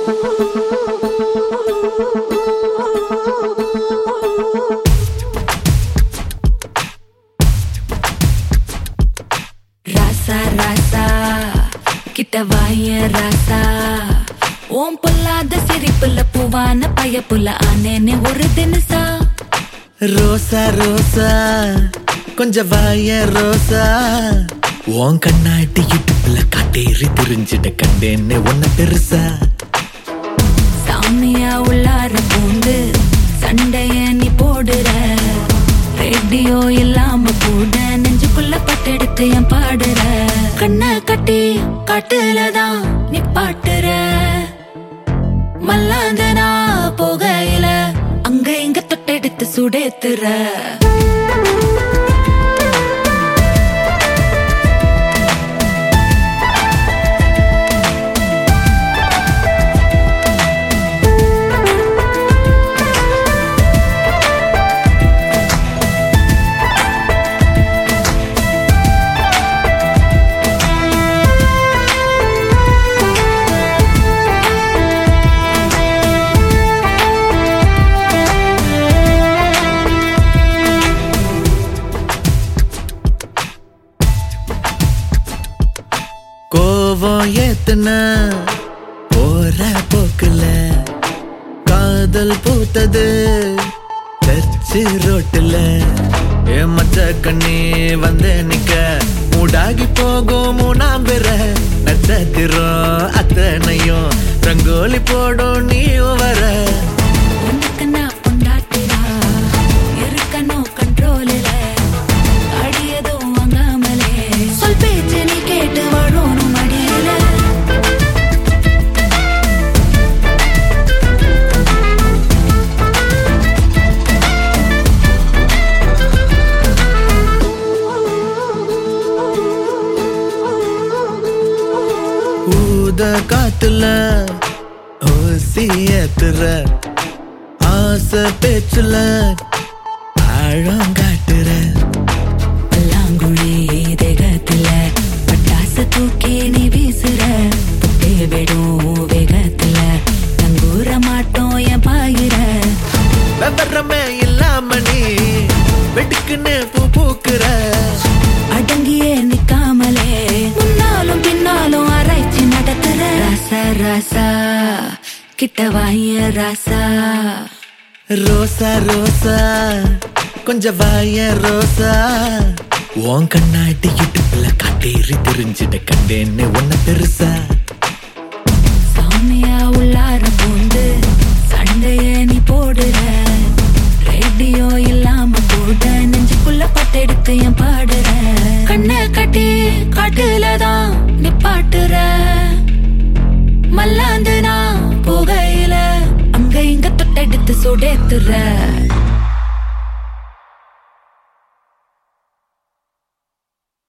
ராசா ராசா கிட்ட வாய ராசா ஓம் பொல்லாத சிரிப்புல பூவான பயப்புல ஆனேனே ஒரு தினசா ரோசா ரோசா கொஞ்சம் வாய ரோசா உன் கண்ணாடி இடுப்புல காட்டேறி தெரிஞ்சிட கண்டேன்னு ஒன்ன பெருசா சாமியா உள்ளார பூந்து சண்டைய நீ போடுற ரேடியோ இல்லாம கூட நெஞ்சுக்குள்ள பட்டெடுத்து என் பாடுற கண்ணை கட்டி காட்டுலதான் நீ பாட்டுற மல்லாந்தனா போகையில அங்க இங்க தொட்டெடுத்து சுடேத்துற கோவம் ஏத்துன போற போக்குல காதல் பூத்தது சர்ச்சு ரோட்டுல ஏ மச்ச கண்ணி வந்து நிக்க மூடாகி போகும் மூணாம் பெற நட்சத்திரம் அத்தனையும் ரங்கோலி போடும் நீ வர உனக்கு நான் பொண்டாட்டிடா இருக்கணும் கண்ட்ரோலில் அடியதும் வாங்காமலே சொல் பேச்சு நீ கேட்டு வாழணும் மடியில ஊத காத்துல ஓசி ஏத்துற ஆசை பேச்சுல ஆழம் காட்டுற பல்லாங்குழி தேகத்துல பட்டாசு தூக்கி நீ வீசுற புட்டே விடும் வேகத்துல தங்கூர மாட்டோம் என் பாயிர விவரமே இல்லாம நீ வெடுக்குன்னு பூ பூக்குற அடங்கியே நிக்காமலே முன்னாலும் பின்னாலும் ஆராய்ச்சி நடத்துற ராசா ராசா கிட்ட வாய ராசா ரோசா ரோசா கொஞ்சம் வாய ரோசா உன் கண்ணாடி இடுப்புல காட்டேறி தெரிஞ்சிட கண்டேன்னு ஒன்ன பெருசா சாமியா உள்ளார பூந்து சண்டைய நீ போடுற ரேடியோ இல்லாம கூட நெஞ்சுக்குள்ள பட்டெடுத்து என் பாடுற கண்ணை கட்டி காட்டுலதான் நீ பாட்டுற மல்லாந்து நான் போகையில அங்க இங்க தொட்டெடுத்து சுடேத்துற